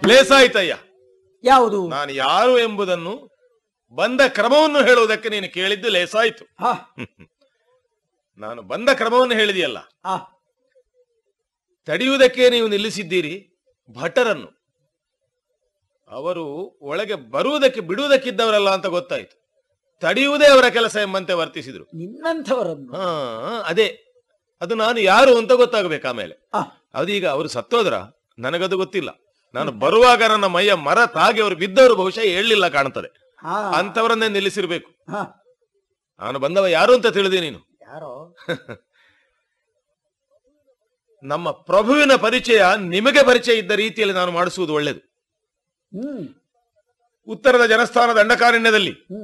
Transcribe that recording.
ಲೇಸಾಯ್ತಯ್ಯ ಯಾವುದು ನಾನು ಯಾರು ಎಂಬುದನ್ನು ಬಂದ ಕ್ರಮವನ್ನು ಹೇಳುವುದಕ್ಕೆ ನೀನು ಕೇಳಿದ್ದು ಲೇಸಾಯ್ತು ಹಾ ನಾನು ಬಂದ ಕ್ರಮವನ್ನು ಹೇಳಿದೆಯಲ್ಲ ಆ ತಡೆಯುವುದಕ್ಕೆ ನೀವು ನಿಲ್ಲಿಸಿದ್ದೀರಿ ಭಟರನ್ನು ಅವರು ಒಳಗೆ ಬರುವುದಕ್ಕೆ ಬಿಡುವುದಕ್ಕಿದ್ದವರಲ್ಲ ಅಂತ ಗೊತ್ತಾಯ್ತು ತಡೆಯುವುದೇ ಅವರ ಕೆಲಸ ಎಂಬಂತೆ ವರ್ತಿಸಿದ್ರು ನಿನ್ನಂಥವರನ್ನು ಹಾ ಅದೇ ಅದು ನಾನು ಯಾರು ಅಂತ ಗೊತ್ತಾಗಬೇಕು ಆಮೇಲೆ ಆ ಅದೀಗ ಅವರು ಸತ್ತೋದ್ರ ನನಗದು ಗೊತ್ತಿಲ್ಲ ನಾನು ಬರುವಾಗ ನನ್ನ ಮೈಯ ಮರ ತಾಗಿ ಅವರು ಬಿದ್ದವರು ಬಹುಶಃ ಹೇಳಲಿಲ್ಲ ಕಾಣ್ತದೆ ಹಾ ಅಂತವರನ್ನೇ ನಿಲ್ಲಿಸಿರ್ಬೇಕು ಹಾ ನಾನು ಬಂದವ ಯಾರು ಅಂತ ತಿಳಿದೆ ನೀನು ಯಾರೋ ನಮ್ಮ ಪ್ರಭುವಿನ ಪರಿಚಯ ನಿಮಗೆ ಪರಿಚಯ ಇದ್ದ ರೀತಿಯಲ್ಲಿ ನಾನು ಮಾಡಿಸುವುದು ಒಳ್ಳೆಯದು ಹ್ಮ್ ಉತ್ತರದ ಜನಸ್ಥಾನ ದಂಡಕಾರಣ್ಯದಲ್ಲಿ